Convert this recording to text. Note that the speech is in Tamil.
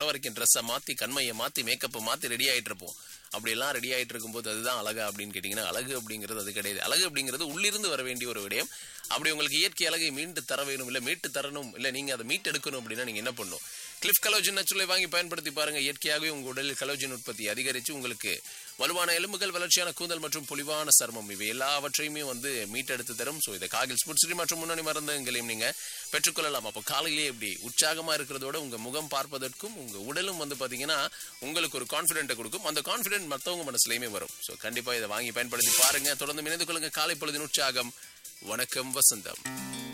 வரைக்கும் ட்ரெஸ்ஸை மாத்தி கண்மையை மாத்தி மேக்கப்பை மாத்தி ரெடி ஆயிட்டு இருப்போம் அப்படி எல்லாம் ரெடி ஆயிட்டு இருக்கும்போது அதுதான் அழகா அப்படின்னு கேட்டீங்கன்னா அழகு அப்படிங்கிறது அது கிடையாது அழகு அப்படிங்கிறது உள்ளிருந்து வர வேண்டிய ஒரு விடயம் அப்படி உங்களுக்கு இயற்கை அழகை மீண்டு தர வேணும் இல்ல மீட்டு தரணும் இல்ல நீங்க அதை மீட்டு எடுக்கணும் அப்படின்னா நீங்க என்ன பண்ணணும் கிளிஃப் கலோஜின் நச்சுலை வாங்கி பயன்படுத்தி பாருங்க இயற்கையாகவே உங்க உடலில் கலோஜின் உற்பத்தி அதிகரித்து உங்களுக்கு வலுவான எலும்புகள் வளர்ச்சியான கூந்தல் மற்றும் பொலிவான சர்மம் இவை எல்லாவற்றையுமே வந்து மீட்டெடுத்து தரும் ஸோ இதை காகில் ஸ்புட்ஸ்ரி மற்றும் முன்னணி மருந்துகளையும் நீங்க பெற்றுக்கொள்ளலாம் அப்போ காலையிலேயே இப்படி உற்சாகமா இருக்கிறதோட உங்க முகம் பார்ப்பதற்கும் உங்க உடலும் வந்து பாத்தீங்கன்னா உங்களுக்கு ஒரு கான்ஃபிடென்ட்டை கொடுக்கும் அந்த கான்ஃபிடென்ட் மற்றவங்க மனசுலயுமே வரும் ஸோ கண்டிப்பா இதை வாங்கி பயன்படுத்தி பாருங்க தொடர்ந்து இணைந்து கொள்ளுங்க காலை பொழுதின் உற்சாகம் வணக்கம் வசந்தம்